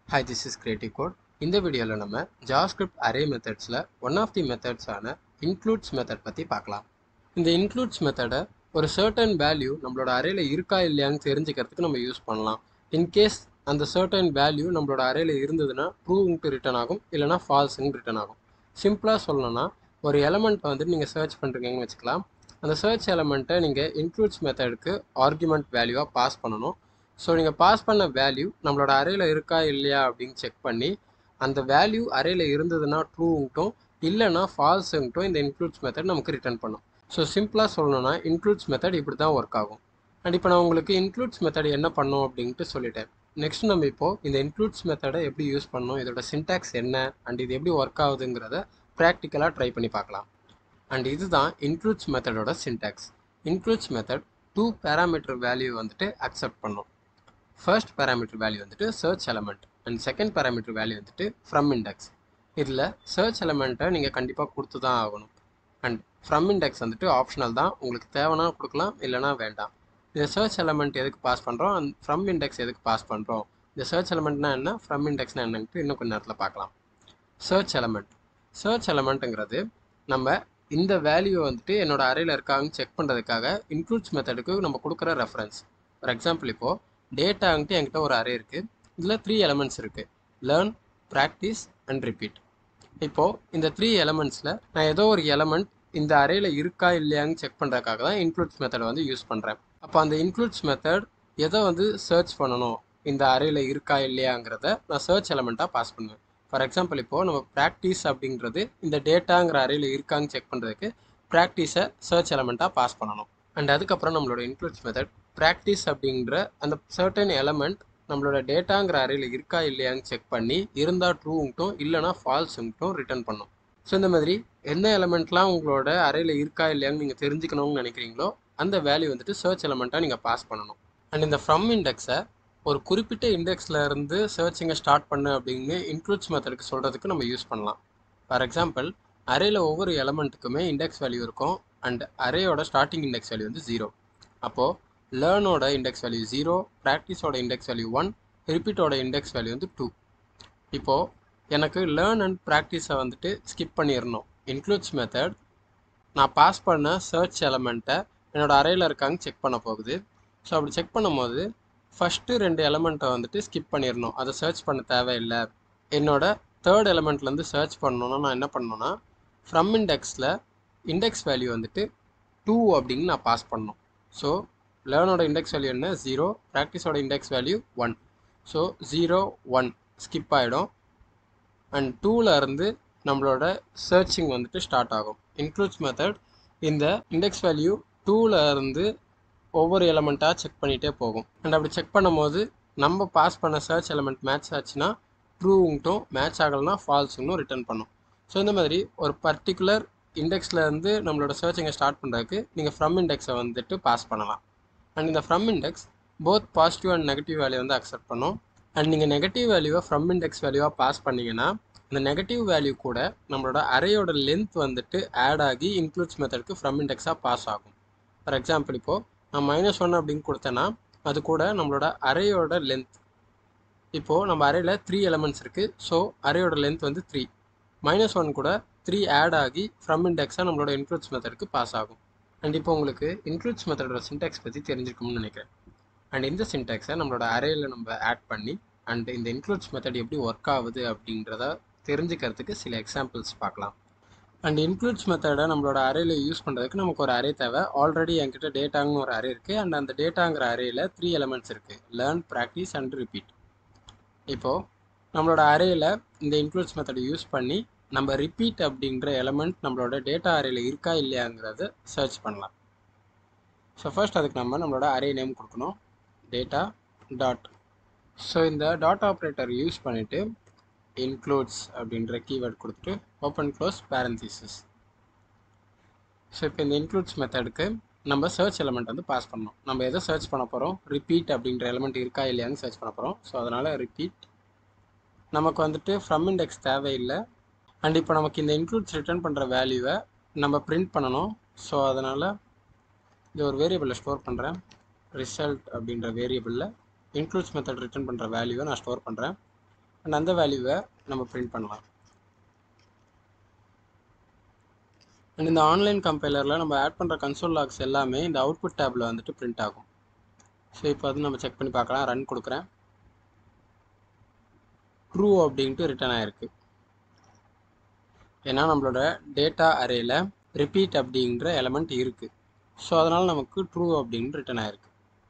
hi this is creative code இந்த வீடியோவில் நம்ம ஜாஸ்கிரிப்ட் அரே மெத்தட்ஸில் ஒன் ஆஃப் தி மெத்தட்ஸான இன்க்ளூட்ஸ் மெத்தட் பற்றி பார்க்கலாம் இந்த இன்க்ளூட்ஸ் மெத்தடை ஒரு சர்டன் வேல்யூ நம்மளோட அரேல இருக்கா இல்லையான்னு தெரிஞ்சுக்கிறதுக்கு நம்ம யூஸ் பண்ணலாம் இன்கேஸ் அந்த சர்டன் வேல்யூ நம்மளோட அரேல இருந்ததுன்னா ட்ரூங்ட்டு ரிட்டர்ன் ஆகும் இல்லைனா ஃபால்ஸுன்னு ரிட்டர்ன் ஆகும் சிம்பிளாக சொல்லணும்னா ஒரு எலமெண்ட்டை வந்துட்டு நீங்கள் சர்ச் பண்ணுறீங்கன்னு வச்சுக்கலாம் அந்த சர்ச் எலமெண்ட்டை நீங்கள் இன்க்ளூட்ஸ் மெத்தடுக்கு ஆர்குமெண்ட் வேல்யூவாக பாஸ் பண்ணணும் ஸோ நீங்கள் பாஸ் பண்ண வேல்யூ நம்மளோட அரேல இருக்கா இல்லையா அப்படின்னு செக் பண்ணி அந்த வேல்யூ அரேல இருந்ததுன்னா ட்ரூங்ட்டும் இல்லைனா ஃபால்ஸுங்ட்டும் இந்த இன்க்ளூட்ஸ் மெத்தட் நமக்கு ரிட்டர்ன் பண்ணும் ஸோ சிம்பிளாக சொல்லணும்னா இன்க்ளூட்ஸ் மெத்தட் இப்படி தான் ஒர்க் ஆகும் அண்ட் இப்போ நான் உங்களுக்கு இன்க்ளூட்ஸ் மெத்தட் என்ன பண்ணும் அப்படின்ட்டு சொல்லிட்டேன் நெக்ஸ்ட் நம்ம இப்போது இந்த இன்க்ளூட்ஸ் மெத்தடை எப்படி யூஸ் பண்ணணும் இதோட சின்டாக்ஸ் என்ன அண்ட் இது எப்படி ஒர்க் ஆகுதுங்கிறத ப்ராக்டிக்கலாக ட்ரை பண்ணி பார்க்கலாம் அண்ட் இதுதான் இன்க்ளூட்ஸ் மெத்தடோட syntax includes method two parameter value வந்துட்டு அக்செப்ட் பண்ணும் ஃபர்ஸ்ட் பேராமீட்டர் வேல்யூ வந்துட்டு search element and second parameter value வந்துட்டு ஃப்ரம் இண்டெக்ஸ் இதில் சர்ச் எலமெண்ட்டை நீங்கள் கண்டிப்பாக கொடுத்து தான் ஆகணும் அண்ட் ஃப்ரம் இண்டெக்ஸ் வந்துட்டு ஆப்ஷனல் தான் உங்களுக்கு தேவைன்னா கொடுக்கலாம் இல்லைனா வேண்டாம் இந்த சர்ச் எலமெண்ட் எதுக்கு பாஸ் பண்ணுறோம் அண்ட் ஃப்ரம் இண்டெக்ஸ் எதுக்கு பாஸ் பண்ணுறோம் இந்த சர்ச் எலமெண்ட்னா என்ன ஃப்ரம் இண்டெக்ஸ்னா என்னன்ட்டு இன்னும் கொஞ்சம் நேரத்தில் பார்க்கலாம் சர்ச் எலமெண்ட் சர்ச் எலமெண்ட்டுங்கிறது நம்ம இந்த வேல்யூ வந்துட்டு என்னோட அறையில் இருக்காங்கன்னு செக் பண்ணுறதுக்காக இன்க்ளூட்ஸ் மெத்தடுக்கு நம்ம கொடுக்குற ரெஃபரன்ஸ் ஃபார் எக்ஸாம்பிள் இப்போது டேட்டாங்கிட்டு என்கிட்ட ஒரு அரே இருக்குது இதில் த்ரீ எலமெண்ட்ஸ் இருக்குது லேர்ன் ப்ராக்டிஸ் அண்ட் ரிப்பீட் இப்போது இந்த த்ரீ எலமெண்ட்ஸில் நான் ஏதோ ஒரு எலமெண்ட் இந்த அரேயில் இருக்கா இல்லையான்னு செக் பண்ணுறதுக்காக தான் இன்க்ளூட்ஸ் மெத்தடை வந்து யூஸ் பண்ணுறேன் அப்போ அந்த இன்க்ளூட்ஸ் மெத்தட் எதை வந்து சர்ச் பண்ணணும் இந்த அரேயில் இருக்கா இல்லையாங்கிறத நான் சர்ச் எலமெண்ட்டாக பாஸ் பண்ணுவேன் ஃபார் எக்ஸாம்பிள் இப்போது நம்ம ப்ராக்டிஸ் அப்படின்றது இந்த டேட்டாங்கிற அரேயில் இருக்கான்னு செக் பண்ணுறதுக்கு ப்ராக்டிஸை சர்ச் எலமெண்ட்டாக பாஸ் பண்ணணும் அண்ட் அதுக்கப்புறம் நம்மளோட இன்க்ளூட்ஸ் மெத்தட் ப்ராக்டிஸ் அப்படிங்கிற அந்த சர்டன் எலமெண்ட் நம்மளோட டேட்டாங்கிற அரேயில் இருக்கா இல்லையான்னு செக் பண்ணி இருந்தால் ட்ரூங்ட்டும் இல்லைனா ஃபால்ஸுங்ட்டும் ரிட்டர்ன் பண்ணும் ஸோ இந்த மாதிரி எந்த எலமெண்ட்லாம் உங்களோட அரேயில் இருக்கா இல்லையான்னு நீங்கள் தெரிஞ்சுக்கணும்னு நினைக்கிறீங்களோ அந்த வேல்யூ வந்துட்டு சர்ச் எலமெண்ட்டாக நீங்கள் பாஸ் பண்ணணும் அண்ட் இந்த ஃப்ரம் இண்டெக்ஸை ஒரு குறிப்பிட்ட இண்டெக்ஸில் இருந்து சர்ச்சிங்கை ஸ்டார்ட் பண்ணு அப்படின்னு இன்க்ளூட்ஸ் மெத்தடுக்கு சொல்கிறதுக்கு நம்ம யூஸ் பண்ணலாம் ஃபார் எக்ஸாம்பிள் அரேயில் ஒவ்வொரு எலமெண்ட்டுக்குமே இண்டெக்ஸ் வேல்யூ இருக்கும் அண்ட் அரேயோட ஸ்டார்டிங் இண்டெக்ஸ் வேல்யூ வந்து ஜீரோ அப்போது லேர்னோட இண்டெக்ஸ் வேல்யூ ஜீரோ ப்ராக்டிஸோட இண்டெக்ஸ் வேல்யூ ஒன் ரிப்பீட்டோட இண்டெக்ஸ் வேல்யூ வந்து டூ இப்போது எனக்கு லேர்ன் அண்ட் ப்ராக்டிஸை வந்துட்டு ஸ்கிப் பண்ணிடணும் இன்க்ளூட்ஸ் மெத்தட் நான் பாஸ் பண்ண சர்ச் எலமெண்ட்டை என்னோட அறையில் இருக்காங்க செக் பண்ண போகுது ஸோ அப்படி செக் பண்ணும்போது ஃபஸ்ட்டு ரெண்டு எலமெண்ட்டை வந்துட்டு ஸ்கிப் பண்ணிடணும் அதை சர்ச் பண்ண தேவையில்லை என்னோட தேர்ட் எலமெண்ட்லேருந்து சர்ச் பண்ணணுன்னா நான் என்ன பண்ணணுன்னா ஃப்ரம் இண்டெக்ஸில் இண்டெக்ஸ் வேல்யூ வந்துட்டு டூ அப்படின்னு நான் பாஸ் பண்ணணும் ஸோ லேர்னோட இண்டெக்ஸ் வேல்யூ என்ன ஜீரோ ப்ராக்டிஸோட index value one so zero one skip ஆகிடும் அண்ட் டூவில் இருந்து நம்மளோட சர்ச்சிங் வந்துட்டு ஸ்டார்ட் ஆகும் இன்க்ளூட்ஸ் மெத்தட் இந்த இண்டெக்ஸ் வேல்யூ டூவில் இருந்து ஒவ்வொரு எலமெண்ட்டாக செக் பண்ணிகிட்டே போகும் அண்ட் அப்படி செக் பண்ணும்போது நம்ம பாஸ் பண்ண சர்ச் எலமெண்ட் மேட்ச் ஆச்சுன்னா ட்ரூங்ட்டும் மேட்ச் ஆகலைன்னா ஃபால்ஸுங்கும் ரிட்டர்ன் பண்ணும் ஸோ இந்த மாதிரி ஒரு பர்டிகுலர் இண்டெக்ஸில் இருந்து நம்மளோட சர்ச்சிங்கை ஸ்டார்ட் பண்ணுறதுக்கு நீங்கள் ஃப்ரம் இண்டெக்ஸை வந்துட்டு பாஸ் பண்ணலாம் அண்ட் இந்த from index both positive and negative value வந்து அக்செப்ட் பண்ணும் அண்ட் நீங்கள் நெகட்டிவ் வேல்யூவை ஃப்ரம் இண்டெக்ஸ் வேல்யூவாக பாஸ் பண்ணிங்கன்னா இந்த நெகட்டிவ் வேல்யூ கூட நம்மளோட அரையோட லென்த் வந்துட்டு ஆட் ஆகி இன்க்ளூட்ஸ் மெத்தடுக்கு ஃப்ரம் இண்டெக்ஸாக பாஸ் ஆகும் ஃபார் எக்ஸாம்பிள் இப்போது நான் மைனஸ் ஒன் அப்படின்னு கொடுத்தேன்னா அது கூட நம்மளோட அரையோட லென்த் இப்போது நம்ம அரையில் த்ரீ எலமெண்ட்ஸ் இருக்குது ஸோ அரையோட லென்த் வந்து த்ரீ மைனஸ் ஒன் கூட த்ரீ ஆட் ஆகி ஃப்ரம் இண்டெக்ஸாக நம்மளோட இன்க்ளூட்ஸ் மெத்தடுக்கு பாஸ் ஆகும் அண்ட் இப்போ உங்களுக்கு இன்க்ளூட்ஸ் மெத்தடோட சின்டாக்ஸ் பற்றி தெரிஞ்சிருக்கும்னு நினைக்கிறேன் அண்ட் இந்த சின்டாக்ஸை நம்மளோட அரையில் நம்ம ஆட் பண்ணி அண்ட் இந்த இன்க்ளூட்ஸ் மெத்தட் எப்படி ஒர்க் ஆகுது அப்படின்றத தெரிஞ்சுக்கிறதுக்கு சில எக்ஸாம்பிள்ஸ் பார்க்கலாம் அண்ட் இன்க்ளூட்ஸ் மெத்தடை நம்மளோட அரையில் யூஸ் பண்ணுறதுக்கு நமக்கு ஒரு அரே தேவை ஆல்ரெடி என்கிட்ட டேட்டாங்கன்னு ஒரு அரே இருக்குது அண்ட் அந்த டேட்டாங்கிற அரேயில் த்ரீ எலமெண்ட்ஸ் இருக்குது லேர்ன் ப்ராக்டிஸ் அண்ட் ரிப்பீட் இப்போது நம்மளோட அரேயில் இந்த இன்க்ளூட்ஸ் மெத்தடை யூஸ் பண்ணி நம்ம ரிப்பீட் அப்படின்ற எலமெண்ட் நம்மளோட டேட்டா அரேயில் இருக்கா இல்லையாங்கிறத சர்ச் பண்ணலாம் ஸோ ஃபர்ஸ்ட் அதுக்கு நம்ம நம்மளோட அரே நேம் கொடுக்கணும் டேட்டா டாட் ஸோ இந்த டாட் ஆப்ரேட்டர் யூஸ் பண்ணிவிட்டு இன்க்ளூட்ஸ் அப்படின்ற கீவேர்ட் கொடுத்துட்டு ஓப்பன் க்ளோஸ் பேரந்திசிஸ் ஸோ இப்போ இந்த இன்க்ளூட்ஸ் மெத்தடுக்கு நம்ம சர்ச் எலமெண்ட் வந்து பாஸ் பண்ணணும் நம்ம எதை சர்ச் பண்ண போகிறோம் ரிப்பீட் அப்படின்ற எலமெண்ட் இருக்கா இல்லையான்னு சர்ச் பண்ண போகிறோம் ஸோ அதனால் ரிப்பீட் நமக்கு வந்துட்டு ஃப்ரம் இண்டெக்ஸ் தேவையில்லை அண்ட் இப்போ நமக்கு இந்த இன்க்ளூட்ஸ் ரிட்டர்ன் பண்ணுற வேல்யூவை நம்ம பிரிண்ட் பண்ணணும் ஸோ அதனால் இது ஒரு வேரியபிளில் ஸ்டோர் பண்ணுறேன் ரிசல்ட் அப்படின்ற வேரியபிளில் இன்க்ளூட்ஸ் மெத்தட் ரிட்டர்ன் பண்ணுற வேல்யூவை நான் ஸ்டோர் பண்ணுறேன் அண்ட் அந்த வேல்யூவை நம்ம பிரிண்ட் பண்ணலாம் அண்ட் இந்த ஆன்லைன் கம்பைலரில் நம்ம ஆட் பண்ணுற கன்சோல் லாக்ஸ் எல்லாமே இந்த அவுட்புட் டேப்பில் வந்துட்டு பிரிண்ட் ஆகும் ஸோ இப்போ அது நம்ம செக் பண்ணி பார்க்கலாம் ரன் கொடுக்குறேன் ட்ரூ அப்படின்ட்டு ரிட்டர்ன் ஆயிருக்கு ஏன்னா நம்மளோட டேட்டா அரேயில் ரிப்பீட் அப்படிங்கிற எலமெண்ட் இருக்குது ஸோ அதனால் நமக்கு ட்ரூ அப்படின்னு ரிட்டர்ன் ஆயிருக்கு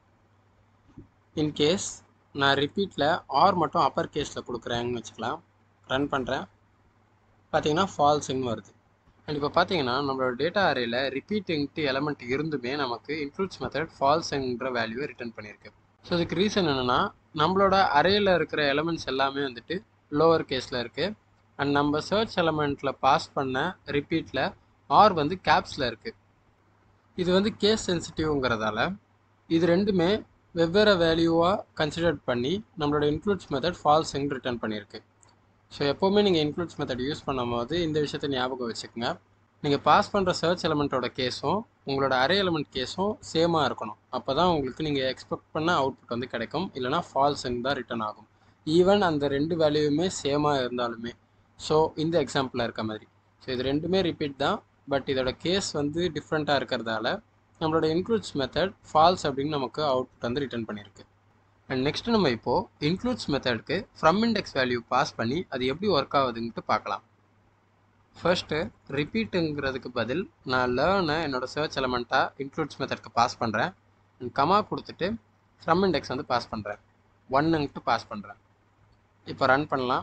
இன்கேஸ் நான் ரிப்பீட்டில் ஆர் மட்டும் அப்பர் கேஸில் கொடுக்குறேன்னு வச்சுக்கலாம் ரன் பண்ணுறேன் பார்த்தீங்கன்னா ஃபால்ஸுன்னு வருது அண்ட் இப்போ பார்த்தீங்கன்னா நம்மளோட டேட்டா அரேயில் ரிப்பீட்டிங்ட்டு எலமெண்ட் இருந்துமே நமக்கு இன்க்ளூட்ஸ் மெத்தட் ஃபால்ஸுங்கிற வேல்யூவை ரிட்டர்ன் பண்ணியிருக்கு ஸோ இதுக்கு ரீசன் என்னென்னா நம்மளோட அரேயில் இருக்கிற எலமெண்ட்ஸ் எல்லாமே வந்துட்டு லோவர் கேஸில் இருக்குது அண்ட் நம்ம சர்ச் எலமெண்ட்டில் பாஸ் பண்ண ரிப்பீட்டில் ஆர் வந்து கேப்ஸில் இருக்குது இது வந்து கேஸ் சென்சிட்டிவ்ங்கிறதால இது ரெண்டுமே வெவ்வேறு வேல்யூவாக கன்சிடர் பண்ணி நம்மளோட இன்க்ளூட்ஸ் மெத்தட் ஃபால்ஸுன்னு ரிட்டர்ன் பண்ணியிருக்கு ஸோ எப்போவுமே நீங்கள் இன்க்ளூட்ஸ் மெத்தட் யூஸ் பண்ணும்போது இந்த விஷயத்தை ஞாபகம் வச்சுக்கோங்க நீங்கள் பாஸ் பண்ணுற சர்ச் எலமெண்ட்டோட கேஸும் உங்களோட அரே எலமெண்ட் கேஸும் சேமாக இருக்கணும் அப்போ தான் உங்களுக்கு நீங்கள் எக்ஸ்பெக்ட் பண்ண அவுட்புட் வந்து கிடைக்கும் இல்லைனா ஃபால்ஸுன்னு தான் ரிட்டர்ன் ஆகும் ஈவன் அந்த ரெண்டு வேல்யூவுமே சேமாக இருந்தாலுமே ஸோ இந்த எக்ஸாம்பிளில் இருக்க மாதிரி ஸோ இது ரெண்டுமே ரிப்பீட் தான் பட் இதோட கேஸ் வந்து டிஃப்ரெண்ட்டாக இருக்கிறதால நம்மளோட இன்க்ளூட்ஸ் மெத்தட் ஃபால்ஸ் அப்படின்னு நமக்கு அவுட்புட் வந்து ரிட்டர்ன் பண்ணியிருக்கு அண்ட் நெக்ஸ்ட் நம்ம இப்போது இன்க்ளூட்ஸ் மெத்தடுக்கு ஃப்ரம் இண்டெக்ஸ் வேல்யூ பாஸ் பண்ணி அது எப்படி ஒர்க் ஆகுதுன்ட்டு பார்க்கலாம் ஃபர்ஸ்ட்டு ரிப்பீட்டுங்கிறதுக்கு பதில் நான் லேர்னை என்னோடய சர்ச் எலமெண்ட்டாக இன்க்ளூட்ஸ் மெத்தட்க்கு பாஸ் பண்ணுறேன் அண்ட் கமா கொடுத்துட்டு ஃப்ரம் இண்டெக்ஸ் வந்து பாஸ் பண்ணுறேன் ஒன்னுங்கிட்டு பாஸ் பண்ணுறேன் இப்போ ரன் பண்ணலாம்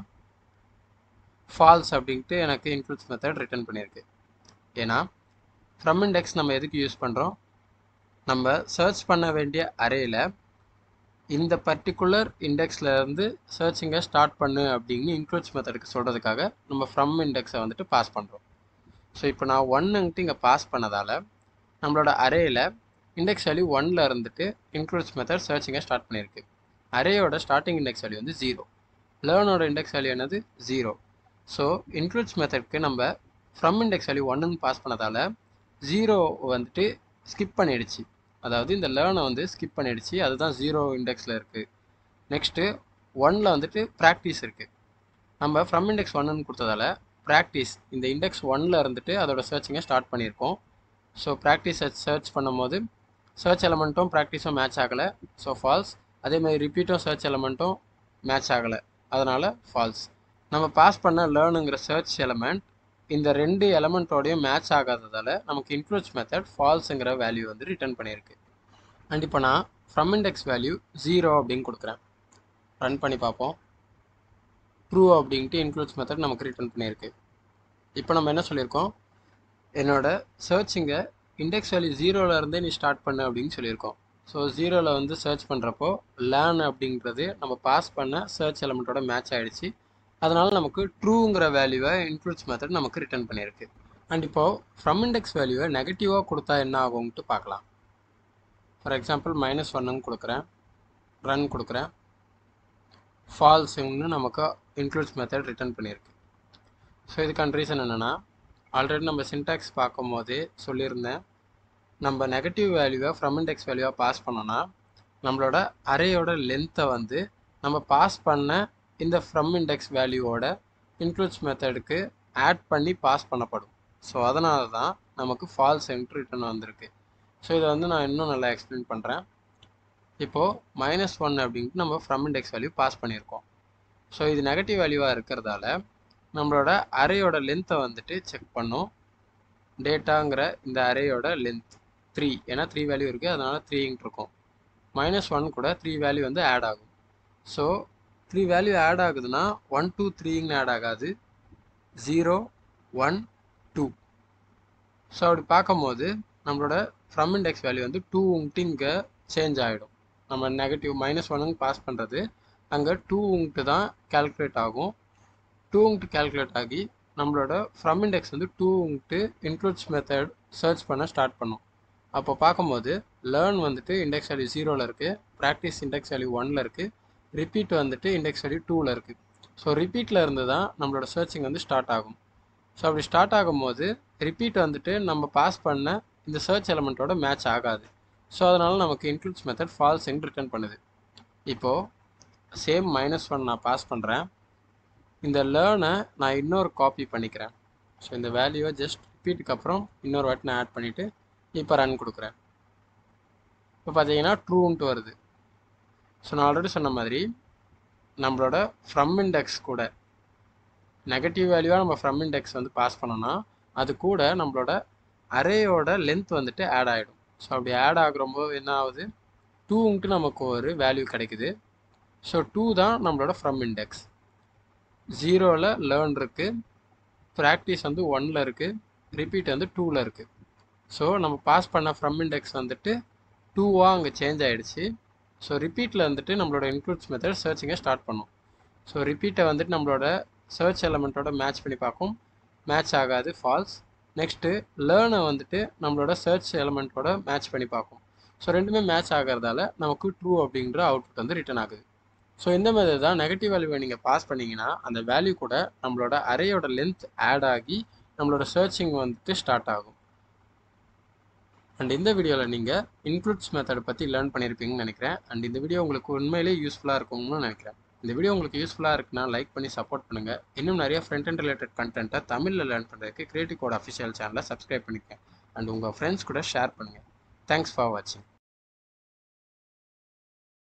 ஃபால்ஸ் அப்படின்ட்டு எனக்கு இன்க்ளூட்ஸ் மெத்தட் ரிட்டர்ன் பண்ணியிருக்கு ஏன்னா ஃப்ரம் இண்டெக்ஸ் நம்ம எதுக்கு யூஸ் பண்ணுறோம் நம்ம சர்ச் பண்ண வேண்டிய அரேயில் இந்த பர்டிகுலர் இண்டெக்ஸில் இருந்து சர்ச்சிங்கை ஸ்டார்ட் பண்ணு அப்படின்னு இன்க்ளூட்ஸ் மெத்தடுக்கு சொல்கிறதுக்காக நம்ம ஃப்ரம் இண்டெக்ஸை வந்துட்டு பாஸ் பண்ணுறோம் ஸோ இப்போ நான் ஒன்னுங்கிட்டு இங்கே பாஸ் பண்ணதால் நம்மளோட அரேயில் இண்டெக்ஸ் வேல்யூ ஒன்னில் இருந்துட்டு இன்க்ளூட்ஸ் மெத்தட் சர்ச்சிங்கை ஸ்டார்ட் பண்ணியிருக்கு அரேயோட ஸ்டார்டிங் இண்டெக்ஸ் வேல்யூ வந்து ஜீரோ லேர்னோட இண்டெக்ஸ் வேல்யூ என்னது ஜீரோ ஸோ இன்க்ளூட்ஸ் மெத்தட்க்கு நம்ம ஃப்ரம் இண்டெக்ஸ் வேல்யூ ஒன்றுன்னு பாஸ் பண்ணதால் ஜீரோ வந்துட்டு ஸ்கிப் பண்ணிடுச்சு அதாவது இந்த லேர்னை வந்து ஸ்கிப் பண்ணிடுச்சு அதுதான் ஜீரோ இண்டெக்ஸில் இருக்குது நெக்ஸ்ட்டு ஒனில் வந்துட்டு ப்ராக்டிஸ் இருக்குது நம்ம ஃப்ரம் இண்டெக்ஸ் ஒன்னு கொடுத்ததால ப்ராக்டிஸ் இந்த இண்டெக்ஸ் ஒனில் இருந்துட்டு அதோட சர்ச்சிங்கை ஸ்டார்ட் பண்ணியிருக்கோம் ஸோ ப்ராக்டிஸை சர்ச் பண்ணும்போது சர்ச் எலமெண்ட்டும் ப்ராக்டிஸும் மேட்ச் ஆகலை ஸோ ஃபால்ஸ் அதேமாதிரி ரிப்பீட்டும் சர்ச் எலமெண்ட்டும் மேட்ச் ஆகலை அதனால் ஃபால்ஸ் நம்ம பாஸ் பண்ண லேர்னுங்கிற சர்ச் எலமெண்ட் இந்த ரெண்டு எலமெண்ட்டோடையும் மேட்ச் ஆகாததால் நமக்கு இன்க்ளூட்ஸ் மெத்தட் ஃபால்ஸுங்கிற வேல்யூ வந்து ரிட்டர்ன் பண்ணியிருக்கு அண்ட் இப்போ நான் ஃப்ரம் இண்டெக்ஸ் வேல்யூ ஜீரோ அப்படின்னு கொடுக்குறேன் ரன் பண்ணி பார்ப்போம் ட்ரூ அப்படின்ட்டு இன்க்ளூட்ஸ் மெத்தட் நமக்கு ரிட்டர்ன் பண்ணியிருக்கு இப்போ நம்ம என்ன சொல்லியிருக்கோம் என்னோட சர்ச்சிங்கை இண்டெக்ஸ் வேல்யூ ஜீரோவில் இருந்தே நீ ஸ்டார்ட் பண்ணு அப்படின்னு சொல்லியிருக்கோம் ஸோ ஜீரோவில் வந்து சர்ச் பண்ணுறப்போ லேர்ன் அப்படிங்கிறது நம்ம பாஸ் பண்ண சர்ச் எலமெண்ட்டோட மேட்ச் ஆகிடுச்சு அதனால் நமக்கு ட்ரூங்கிற வேல்யூவை இன்க்ளூட்ஸ் மெத்தட் நமக்கு ரிட்டர்ன் பண்ணியிருக்கு அண்ட் இப்போது ஃப்ரம் இண்டெக்ஸ் வேல்யூவை நெகட்டிவாக கொடுத்தா என்ன ஆகும்ட்டு பார்க்கலாம் ஃபார் எக்ஸாம்பிள் மைனஸ் ஒன்னுன்னு கொடுக்குறேன் ரன் கொடுக்குறேன் ஃபால்ஸுன்னு நமக்கு இன்க்ளூட்ஸ் மெத்தட் ரிட்டர்ன் பண்ணியிருக்கு ஸோ இதுக்கான ரீசன் என்னென்னா ஆல்ரெடி நம்ம சின்டாக்ஸ் பார்க்கும் போதே சொல்லியிருந்தேன் நம்ம நெகட்டிவ் வேல்யூவை ஃப்ரம் இண்டெக்ஸ் வேல்யூவாக பாஸ் பண்ணோன்னா நம்மளோட அரேயோட லென்த்தை வந்து நம்ம பாஸ் பண்ண இந்த ஃப்ரம் இண்டெக்ஸ் வேல்யூவோட இன்க்ளூட்ஸ் மெத்தடுக்கு ஆட் பண்ணி பாஸ் பண்ணப்படும் ஸோ அதனால தான் நமக்கு ஃபால்ஸ் என்ட்ரு ரிட்டர்ன் வந்திருக்கு ஸோ இதை வந்து நான் இன்னும் நல்லா எக்ஸ்பிளைன் பண்ணுறேன் இப்போது மைனஸ் ஒன் அப்படின்ட்டு நம்ம ஃப்ரம் இண்டெக்ஸ் வேல்யூ பாஸ் பண்ணியிருக்கோம் ஸோ இது நெகட்டிவ் வேல்யூவாக இருக்கிறதால நம்மளோட அரேயோட லென்த்தை வந்துட்டு செக் பண்ணும் டேட்டாங்கிற இந்த அரேயோட லென்த் த்ரீ ஏன்னா த்ரீ வேல்யூ இருக்குது அதனால் த்ரீங்கிட்டு இருக்கும் மைனஸ் ஒன் கூட த்ரீ வேல்யூ வந்து ஆட் ஆகும் ஸோ த்ரீ வேல்யூ ஆட் ஆகுதுன்னா ஒன் டூ த்ரீங்கன்னு ஆட் ஆகாது ஜீரோ ஒன் டூ ஸோ அப்படி பார்க்கும்போது நம்மளோட ஃப்ரம் இண்டெக்ஸ் வேல்யூ வந்து டூ உங்ட்டு இங்கே சேஞ்ச் ஆகிடும் நம்ம நெகட்டிவ் மைனஸ் ஒன்னு பாஸ் பண்ணுறது அங்கே டூ உங்ட்டு தான் கேல்குலேட் ஆகும் டூ உங்ட்டு கேல்குலேட் ஆகி நம்மளோட ஃப்ரம் இண்டெக்ஸ் வந்து டூ உங்ட்டு இன்க்ளூட்ஸ் மெத்தட் சர்ச் பண்ண ஸ்டார்ட் பண்ணும் அப்போ பார்க்கும்போது லேர்ன் வந்துட்டு இண்டெக்ஸ் வேல்யூ ஜீரோவில் இருக்குது ப்ராக்டிஸ் இண்டெக்ஸ் வேல்யூ ஒனில் இருக்குது ரிப்பீட் வந்துட்டு இண்டெக்ஸ் வேல்யூ டூவில் இருக்குது ஸோ ரிப்பீட்டில் இருந்து தான் நம்மளோட சர்ச்சிங் வந்து ஸ்டார்ட் ஆகும் ஸோ அப்படி ஸ்டார்ட் ஆகும்போது ரிப்பீட் வந்துட்டு நம்ம பாஸ் பண்ண இந்த சர்ச் எலமெண்ட்டோட மேட்ச் ஆகாது ஸோ அதனால் நமக்கு இன்க்ளூட்ஸ் மெத்தட் ஃபால்ஸ் ரிட்டர்ன் பண்ணுது இப்போது சேம் மைனஸ் ஒன் நான் பாஸ் பண்ணுறேன் இந்த லேர்னை நான் இன்னொரு காப்பி பண்ணிக்கிறேன் ஸோ இந்த வேல்யூவை ஜஸ்ட் ரிப்பீட்டுக்கு அப்புறம் இன்னொரு வாட்டி நான் ஆட் பண்ணிவிட்டு இப்போ ரன் கொடுக்குறேன் இப்போ பார்த்தீங்கன்னா ட்ரூன்ட்டு வருது ஸோ நான் ஆல்ரெடி சொன்ன மாதிரி நம்மளோட ஃப்ரம் இண்டெக்ஸ் கூட நெகட்டிவ் வேல்யூவாக நம்ம ஃப்ரம் இண்டெக்ஸ் வந்து பாஸ் பண்ணோன்னா அது கூட நம்மளோட அரேயோட லென்த் வந்துட்டு ஆட் ஆகிடும் ஸோ அப்படி ஆட் ஆகுறப்போ என்ன ஆகுது டூன்ட்டு நமக்கு ஒரு வேல்யூ கிடைக்குது ஸோ டூ தான் நம்மளோட ஃப்ரம் இண்டெக்ஸ் ஜீரோவில் லேர்ன் இருக்குது ப்ராக்டிஸ் வந்து ஒனில் இருக்குது ரிப்பீட் வந்து டூவில் இருக்குது ஸோ நம்ம பாஸ் பண்ண ஃப்ரம் இண்டெக்ஸ் வந்துட்டு டூவாக அங்கே சேஞ்ச் ஆகிடுச்சு ஸோ ரிப்பீட்டில் வந்துட்டு நம்மளோட இன்க்ளூட்ஸ் மெத்தட் சர்ச்சிங்கை ஸ்டார்ட் பண்ணும் ஸோ ரிப்பீட்டை வந்துட்டு நம்மளோட சர்ச் எலமெண்ட்டோட மேட்ச் பண்ணி பார்க்கும் மேட்ச் ஆகாது ஃபால்ஸ் நெக்ஸ்ட்டு லேர்னை வந்துட்டு நம்மளோட சர்ச் எலமெண்ட்டோட மேட்ச் பண்ணி பார்க்கும் ஸோ ரெண்டுமே மேட்ச் ஆகிறதால நமக்கு ட்ரூ அப்படிங்கிற அவுட்புட் வந்து ரிட்டர்ன் ஆகுது ஸோ இந்த மாதிரி தான் நெகட்டிவ் வேல்யூவை நீங்கள் பாஸ் பண்ணிங்கன்னா அந்த வேல்யூ கூட நம்மளோட அரேயோட லென்த் ஆட் ஆகி நம்மளோட சர்ச்சிங் வந்துட்டு ஸ்டார்ட் ஆகும் அண்ட் இந்த வீடியோவில் நீங்கள் இன்க்ளூட்ஸ் மெத்தட் பற்றி லேர்ன் பண்ணியிருப்பீங்கன்னு நினைக்கிறேன் அண்ட் இந்த வீடியோ உங்களுக்கு உண்மையிலேயே யூஸ்ஃபுல்லாக இருக்கும்னு நினைக்கிறேன் இந்த வீடியோ உங்களுக்கு யூஸ்ஃபுல்லாக இருக்குன்னா லைக் பண்ணி சப்போர்ட் பண்ணுங்கள் இன்னும் நிறைய ஃப்ரண்ட் அண்ட் ரிலேட்டட் கண்டென்ட்டை தமிழில் லேர்ன் பண்ணுறதுக்கு கிரியேட்டிவ் கோட் அஃபிஷியல் சேனலை சப்ஸ்கிரைப் பண்ணிக்கங்க அண்ட் உங்கள் ஃப்ரெண்ட்ஸ் கூட ஷேர் பண்ணுங்கள் தேங்க்ஸ் ஃபார் வாட்சிங்